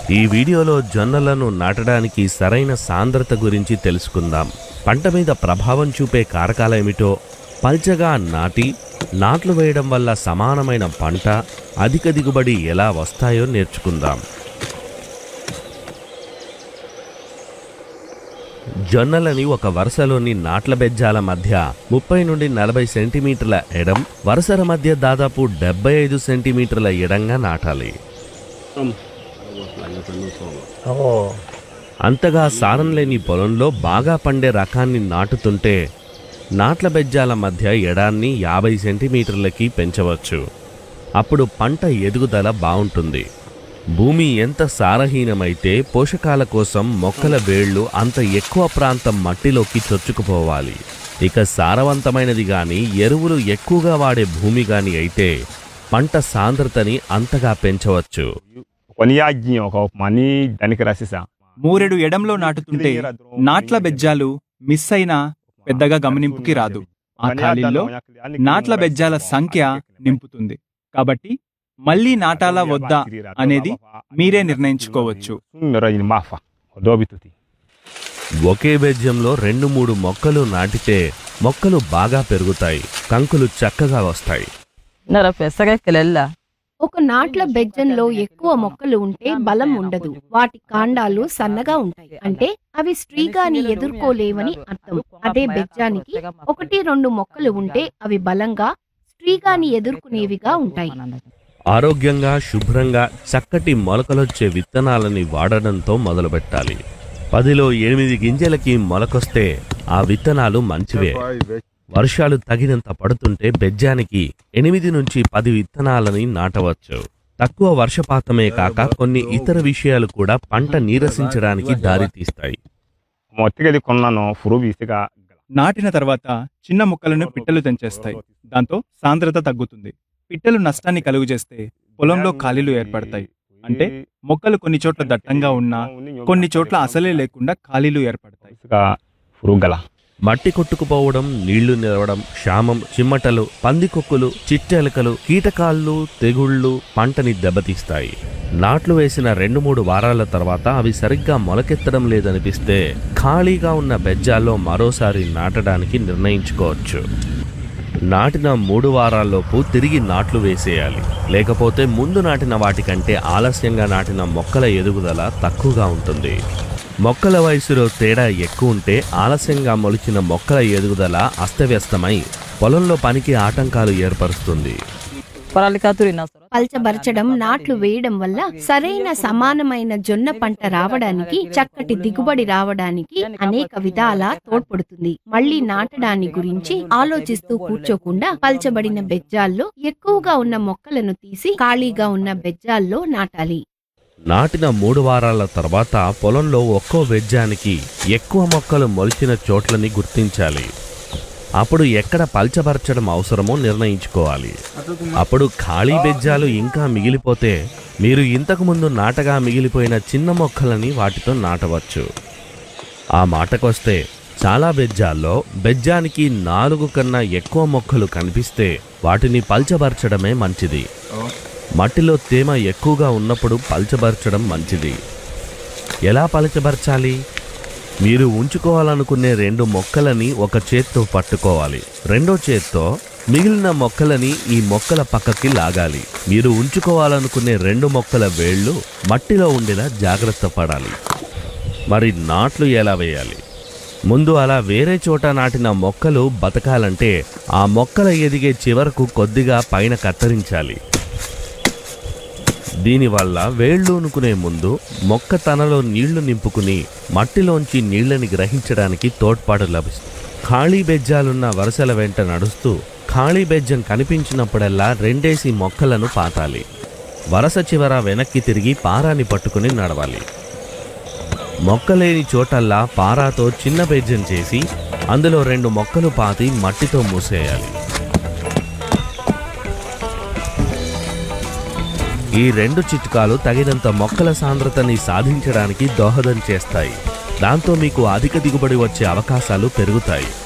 ఈ వీడియోలో జొన్నలను నాటడానికి సరైన సాంద్రత గురించి తెలుసుకుందాం పంట మీద ప్రభావం చూపే కారకాలేమిటో పల్చగా నాటి నాట్లు వేయడం వల్ల సమానమైన పంట అధిక దిగుబడి ఎలా వస్తాయో నేర్చుకుందాం జొన్నలని ఒక వరుసలోని నాట్ల బెజ్జాల మధ్య ముప్పై నుండి నలభై సెంటీమీటర్ల ఎడం వరుసల మధ్య దాదాపు డెబ్బై ఐదు సెంటీమీటర్ల ఎడంగా నాటాలి అంతగా సారం లేని పొలంలో బాగా పండే రకాన్ని నాటుతుంటే నాట్ల బెజ్జాల మధ్య ఎడాన్ని యాభై సెంటీమీటర్లకి పెంచవచ్చు అప్పుడు పంట ఎదుగుదల బావుంటుంది భూమి ఎంత సారహీనమైతే పోషకాల కోసం మొక్కల వేళ్ళు అంత ఎక్కువ ప్రాంతం మట్టిలోకి చొచ్చుకుపోవాలి ఇక సారవంతమైనది గాని ఎరువులు ఎక్కువగా వాడే భూమి గాని అయితే పంట సాంద్రతని అంతగా పెంచవచ్చు Koni y'a jiɲɛ o ka o kuma ni danni kɛra sisan. మూరెడు ఎడంలో నాటుతుంటే నాట్ల బెజ్జాలు మిస్ అయినా పెద్దగా గమనింపుకి రాదు ఆ ఖాళీల్లో నాట్ల బెజ్జాల సంఖ్య నింపుతుంది కాబట్టి మళ్ళీ నాటాలా వద్దా అనేది మీరే నిర్ణయించుకోవచ్చు Yɔrɔ ɲini m'a fa o dɔw bi to ten. ఒకే బెజ్జంలో రెండు మూడు మొక్కలు నాటితే మొక్కలు బాగా పెరుగుతాయి కంకులు చక్కగా వస్తాయి nara fɛ sɛgɛ kɛlɛli la ఒక నాట్ల బెజ్జంలో ఎక్కువ మొక్కలు ఉంటే బలం ఉండదు వాటి కాండాలు సన్నగా ఉంటాయి అంటే అవి స్ట్రీగాని ఎదుర్కోలేవని అర్థం అదే బెజ్జానికి ఒకటి రెండు మొక్కలు ఉంటే అవి బలంగా స్ట్రీగాని ఎదుర్కొనేవిగా ఉంటాయి ఆరోగ్యంగా శుభ్రంగా చక్కటి మొలకలొచ్చే విత్తనాలని వాడడంతో మొదలుపెట్టాలి పదిలో ఎనిమిది గింజలకి మొలకొస్తే ఆ విత్తనాలు మంచివే వర్షాలు తగినంత పడుతుంటే బెజ్జానికి ఎనిమిది నుంచి పది విత్తనాలని నాటవచ్చు తక్కువ వర్షపాతమే కాక కొన్ని ఇతర విషయాలు కూడా పంట నీరసించడానికి దారితీస్తాయి Mɔgɔ tigɛli kɔnɔna na foro bi se ka నాటిన తర్వాత చిన్న మొక్కలను పిట్టలు తెంచేస్తాయి దాంతో సాంద్రత తగ్గుతుంది పిట్టలు నష్టాన్ని కలుగజేస్తే పొలంలో ఖాళీలు ఏర్పడతాయి అంటే మొక్కలు కొన్ని చోట్ల దట్టంగా ఉన్నా కొన్ని చోట్ల అసలే లేకుండా ఖాళీలు ఏర్పడతాయి se ka foro gala. మట్టి కొట్టుకుపోవడం నీళ్లు నిలవడం క్షామం చిమ్మటలు పందికొక్కులు చిట్టెలకలు కీటకాళ్ళు తెగుళ్ళు పంటని దెబ్బతీస్తాయి నాట్లు వేసిన రెండు మూడు వారాల తర్వాత అవి సరిగ్గా మొలకెత్తడం లేదనిపిస్తే ఖాళీగా ఉన్న బెజ్జాల్లో మరోసారి నాటడానికి నిర్ణయించుకోవచ్చు నాటిన మూడు వారాల్లోపు తిరిగి నాట్లు వేసేయాలి లేకపోతే ముందు నాటిన వాటికంటే ఆలస్యంగా నాటిన మొక్కల ఎదుగుదల తక్కువగా ఉంటుంది మొక్కల వయసులో తేడా ఎక్కువ ఉంటే ఆలస్యంగా మొలిచిన మొక్కల ఎదుగుదల అస్తవ్యస్తమై పొలంలో పనికి ఆటంకాలు ఏర్పరుస్తుంది farali ka turu na sɔrɔ పల్చబరచడం నాట్లు వేయడం వల్ల సరైన సమానమైన జొన్న పంట రావడానికి చక్కటి దిగుబడి రావడానికి అనేక విధాల తోడ్పడుతుంది మళ్ళీ నాటడాన్ని గురించి ఆలోచిస్తూ కూర్చోకుండా పల్చబడిన బెజ్జాల్లో ఎక్కువగా ఉన్న మొక్కలను తీసి ఖాళీగా ఉన్న బెజ్జాల్లో నాటాలి నాటిన మూడు వారాల తర్వాత పొలంలో ఒక్కో బెజ్జానికి ఎక్కువ మొక్కలు మొలిచిన చోట్లని గుర్తించాలి అప్పుడు ఎక్కడ పల్చబరచడం అవసరమో నిర్ణయించుకోవాలి అప్పుడు ఖాళీ బెజ్జాలు ఇంకా మిగిలిపోతే మీరు ఇంతకుముందు నాటగా మిగిలిపోయిన చిన్న మొక్కలని వాటితో నాటవచ్చు ఆ మాటకొస్తే చాలా బెజ్జాల్లో బెజ్జానికి నాలుగు కన్నా ఎక్కువ మొక్కలు కనిపిస్తే వాటిని పల్చబరచడమే మంచిది మట్టిలో తేమ ఎక్కువగా ఉన్నప్పుడు పల్చబరచడం మంచిది ఎలా పలచబరచాలి మీరు ఉంచుకోవాలనుకునే రెండు మొక్కలని ఒక చేత్తో పట్టుకోవాలి రెండో చేత్తో మిగిలిన మొక్కలని ఈ మొక్కల పక్కకి లాగాలి మీరు ఉంచుకోవాలనుకునే రెండు మొక్కల వేళ్ళు మట్టిలో ఉండేలా జాగ్రత్త పడాలి మరి నాట్లు ఎలా వేయాలి ముందు అలా వేరే చోట నాటిన మొక్కలు బతకాలంటే ఆ మొక్కల ఎదిగే చివరకు కొద్దిగా పైన కత్తిరించాలి దీనివల్ల వేళ్ళూనుకునే ముందు మొక్క తనలో నీళ్లు నింపుకుని మట్టిలోంచి నీళ్ళని గ్రహించడానికి తోడ్పాటు లభిస్తుంది ఖాళీ బెజ్జాలున్న వరుసల వెంట నడుస్తూ ఖాళీ బెజ్జం కనిపించినప్పుడల్లా రెండేసి మొక్కలను పాతాలి వరస చివర వెనక్కి తిరిగి పారాని పట్టుకుని నడవాలి మొక్కలేని చోటల్లా పారాతో చిన్న బెజ్జం చేసి అందులో రెండు మొక్కలు పాతి మట్టితో మూసేయాలి ఈ రెండు చిట్కాలు తగినంత మొక్కల సాంద్రతని సాధించడానికి దోహదం చేస్తాయి దాంతో మీకు అధిక దిగుబడి వచ్చే అవకాశాలు పెరుగుతాయి